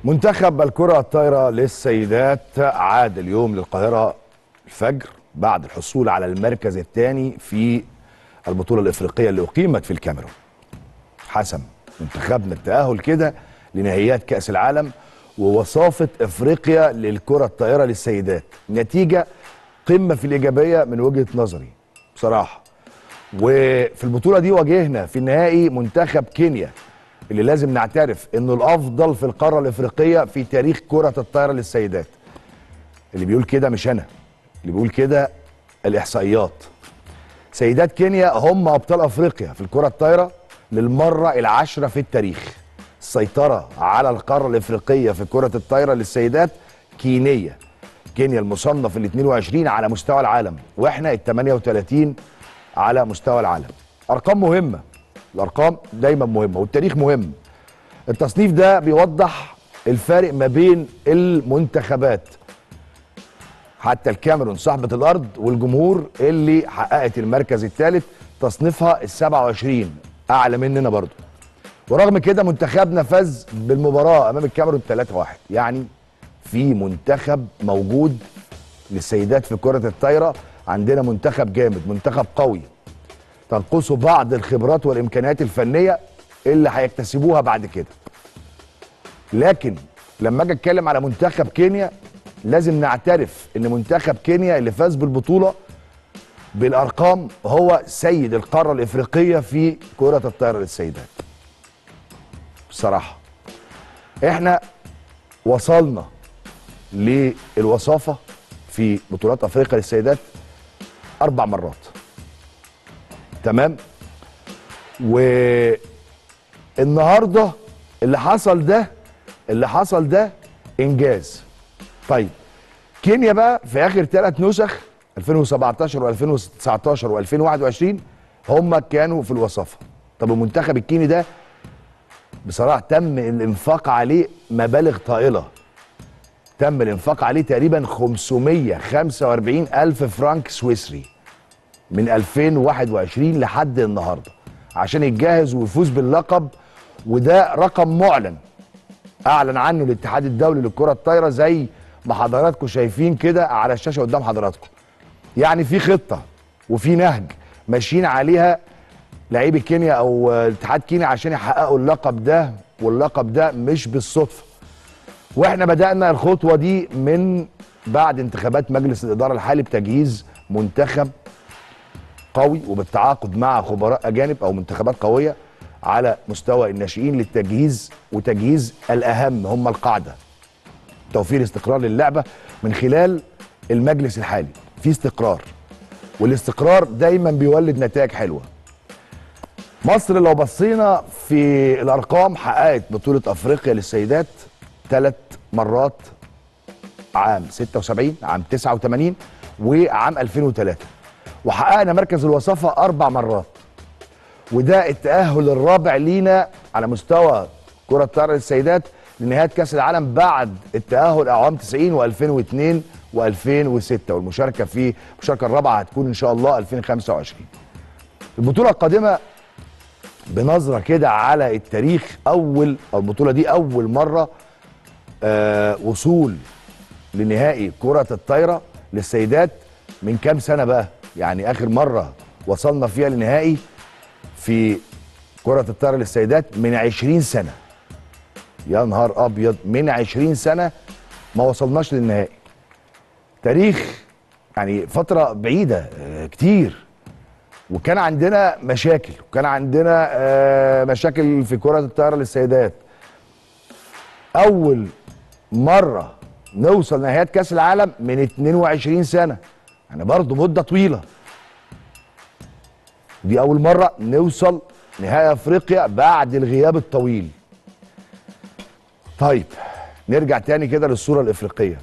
منتخب الكرة الطايرة للسيدات عاد اليوم للقاهرة الفجر بعد الحصول على المركز الثاني في البطولة الإفريقية اللي أقيمت في الكاميرون حسم منتخبنا التأهل كده لنهائيات كأس العالم ووصافة إفريقيا للكرة الطائرة للسيدات نتيجة قمة في الإيجابية من وجهة نظري بصراحة وفي البطولة دي واجهنا في النهائي منتخب كينيا اللي لازم نعترف انه الافضل في القاره الافريقيه في تاريخ كره الطايره للسيدات اللي بيقول كده مش انا اللي بيقول كده الاحصائيات سيدات كينيا هم ابطال افريقيا في الكره الطايره للمره العاشره في التاريخ السيطره على القاره الافريقيه في كره الطايره للسيدات كينيا كينيا المصنف ال 22 على مستوى العالم واحنا ال 38 على مستوى العالم ارقام مهمه الارقام دايما مهمه والتاريخ مهم التصنيف ده بيوضح الفارق ما بين المنتخبات حتى الكاميرون صاحبه الارض والجمهور اللي حققت المركز الثالث تصنيفها ال 27 اعلى مننا برضو ورغم كده منتخبنا فاز بالمباراه امام الكاميرون 3-1 يعني في منتخب موجود للسيدات في كره الطايره عندنا منتخب جامد منتخب قوي تنقصه بعض الخبرات والامكانيات الفنيه اللي هيكتسبوها بعد كده لكن لما اجي اتكلم على منتخب كينيا لازم نعترف ان منتخب كينيا اللي فاز بالبطوله بالارقام هو سيد القاره الافريقيه في كره الطائره للسيدات بصراحه احنا وصلنا للوصافه في بطولات افريقيا للسيدات اربع مرات تمام والنهارده اللي حصل ده اللي حصل ده انجاز طيب كينيا بقى في اخر ثلاث نسخ 2017 و2019 و2021 هم كانوا في الوصافه طب المنتخب الكيني ده بصراحه تم الانفاق عليه مبالغ طائله تم الانفاق عليه تقريبا 545 الف فرنك سويسري من 2021 لحد النهارده عشان يتجهز ويفوز باللقب وده رقم معلن اعلن عنه الاتحاد الدولي للكره الطايره زي ما حضراتكم شايفين كده على الشاشه قدام حضراتكم يعني في خطه وفي نهج ماشيين عليها لعيبه كينيا او اتحاد كينيا عشان يحققوا اللقب ده واللقب ده مش بالصدفه واحنا بدانا الخطوه دي من بعد انتخابات مجلس الاداره الحالي بتجهيز منتخب قوي وبالتعاقد مع خبراء اجانب او منتخبات قويه على مستوى الناشئين للتجهيز وتجهيز الاهم هم القاعده توفير استقرار للعبه من خلال المجلس الحالي في استقرار والاستقرار دايما بيولد نتائج حلوه مصر لو بصينا في الارقام حققت بطوله افريقيا للسيدات ثلاث مرات عام 76 عام 89 وعام 2003 وحققنا مركز الوصافه اربع مرات وده التاهل الرابع لينا على مستوى كره الطائره للسيدات لنهايه كاس العالم بعد التاهل اعوام 90 و2002 و2006 والمشاركه في المشاركه الرابعه هتكون ان شاء الله 2025 البطوله القادمه بنظره كده على التاريخ اول او البطوله دي اول مره آه وصول لنهائي كره الطايره للسيدات من كام سنه بقى يعني اخر مره وصلنا فيها لنهائي في كره الطايره للسيدات من 20 سنه يا نهار ابيض من 20 سنه ما وصلناش للنهائي تاريخ يعني فتره بعيده آه كتير وكان عندنا مشاكل وكان عندنا آه مشاكل في كره الطايره للسيدات اول مره نوصل نهايات كاس العالم من 22 سنه يعني برضه مده طويله دي اول مره نوصل نهائي افريقيا بعد الغياب الطويل طيب نرجع تاني كده للصوره الافريقيه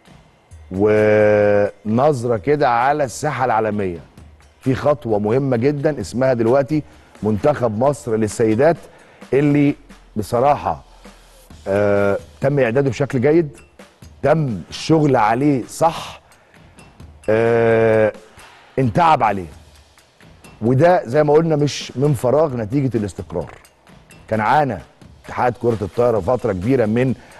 ونظره كده على الساحه العالميه في خطوه مهمه جدا اسمها دلوقتي منتخب مصر للسيدات اللي بصراحه آه تم اعداده بشكل جيد تم الشغل عليه صح آه انتعب عليه وده زي ما قلنا مش من فراغ نتيجه الاستقرار كان عانى اتحاد كره الطايره فتره كبيره من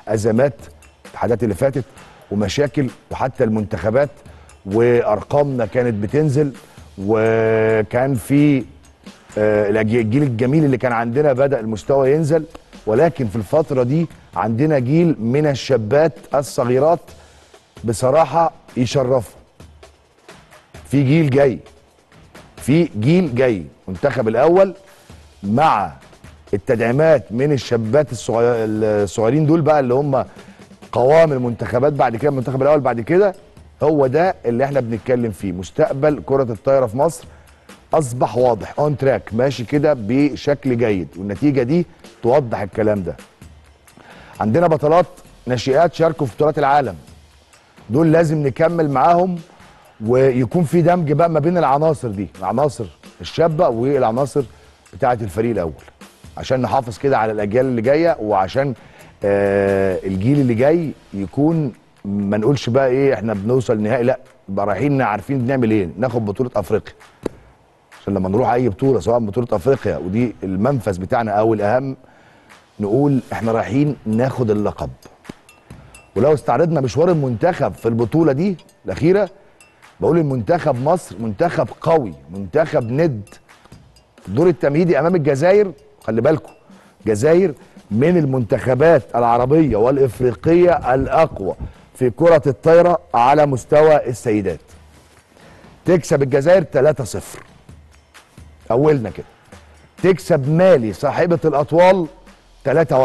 ازمات الاتحادات اللي فاتت ومشاكل وحتى المنتخبات وارقامنا كانت بتنزل وكان في آه، الأج- الجيل الجميل اللي كان عندنا بدا المستوى ينزل ولكن في الفتره دي عندنا جيل من الشابات الصغيرات بصراحه يشرفوا في جيل جاي في جيل جاي المنتخب الاول مع التدعيمات من الشابات الصغير- الصغيرين دول بقى اللي هم قوام المنتخبات بعد كده المنتخب الاول بعد كده هو ده اللي احنا بنتكلم فيه مستقبل كره الطايره في مصر اصبح واضح اون تراك ماشي كده بشكل جيد والنتيجه دي توضح الكلام ده عندنا بطلات ناشئات شاركوا في بطولات العالم دول لازم نكمل معاهم ويكون في دمج بقى ما بين العناصر دي العناصر الشابه والعناصر بتاعه الفريق الاول عشان نحافظ كده على الاجيال اللي جايه وعشان آه الجيل اللي جاي يكون ما نقولش بقى ايه احنا بنوصل نهائي لا نبقى رايحين عارفين بنعمل ايه ناخد بطوله افريقيا عشان لما نروح اي بطوله سواء بطوله افريقيا ودي المنفذ بتاعنا او الاهم نقول احنا رايحين ناخد اللقب ولو استعرضنا مشوار المنتخب في البطوله دي الاخيره بقول المنتخب مصر منتخب قوي منتخب ند الدور التمهيدي امام الجزائر خلي بالكم جزائر من المنتخبات العربيه والافريقيه الاقوى في كره الطايره على مستوى السيدات تكسب الجزائر 3-0 اولنا كده تكسب مالي صاحبه الاطوال 3-1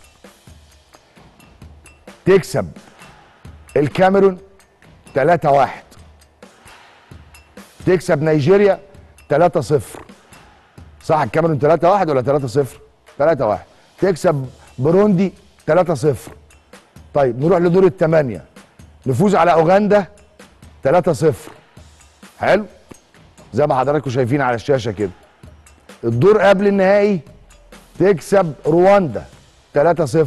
تكسب الكاميرون 3-1 تكسب نيجيريا 3-0 صح الكاميرون 3-1 ولا 3-0 3-1 تكسب بروندي 3-0 طيب نروح لدور الثمانية نفوز على اوغندا 3-0 حلو زي ما حضراتكم شايفين على الشاشة كده الدور قبل النهائي تكسب رواندا 3-0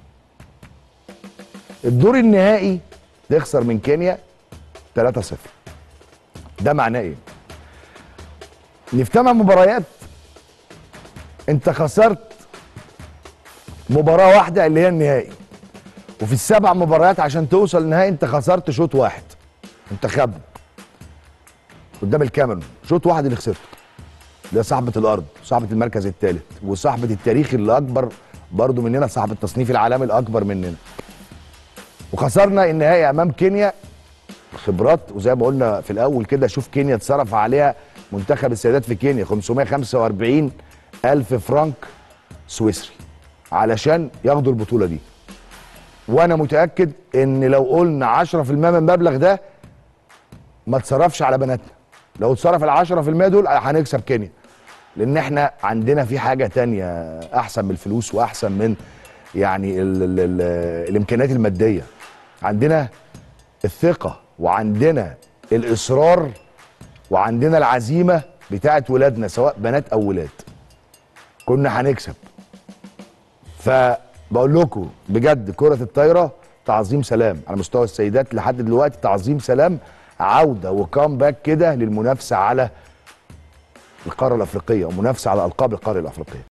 الدور النهائي تخسر من كينيا 3-0 ده معناه ايه؟ ان في ثمان مباريات انت خسرت مباراه واحده اللي هي النهائي وفي السبع مباريات عشان توصل النهائي انت خسرت شوط واحد منتخبنا قدام الكاميرون شوط واحد اللي خسرته ده صاحبه الارض صاحبه المركز الثالث وصاحبه التاريخ اللي اكبر برضو مننا صاحب التصنيف العالمي الاكبر مننا وخسرنا النهائي امام كينيا خبرات وزي ما قلنا في الاول كده شوف كينيا اتصرف عليها منتخب السيدات في كينيا 545 الف فرنك سويسري علشان ياخدوا البطوله دي وانا متاكد ان لو قلنا 10% من المبلغ ده ما اتصرفش على بناتنا لو اتصرف ال 10% دول هنكسب كينيا لان احنا عندنا في حاجه تانية احسن من الفلوس واحسن من يعني ال ال ال الامكانيات الماديه عندنا الثقه وعندنا الاصرار وعندنا العزيمه بتاعت ولادنا سواء بنات او ولاد كنا هنكسب فبقول لكم بجد كره الطايره تعظيم سلام على مستوى السيدات لحد دلوقتي تعظيم سلام عوده وكامباك كده للمنافسه على القاره الافريقيه ومنافسه على القاب القاره الافريقيه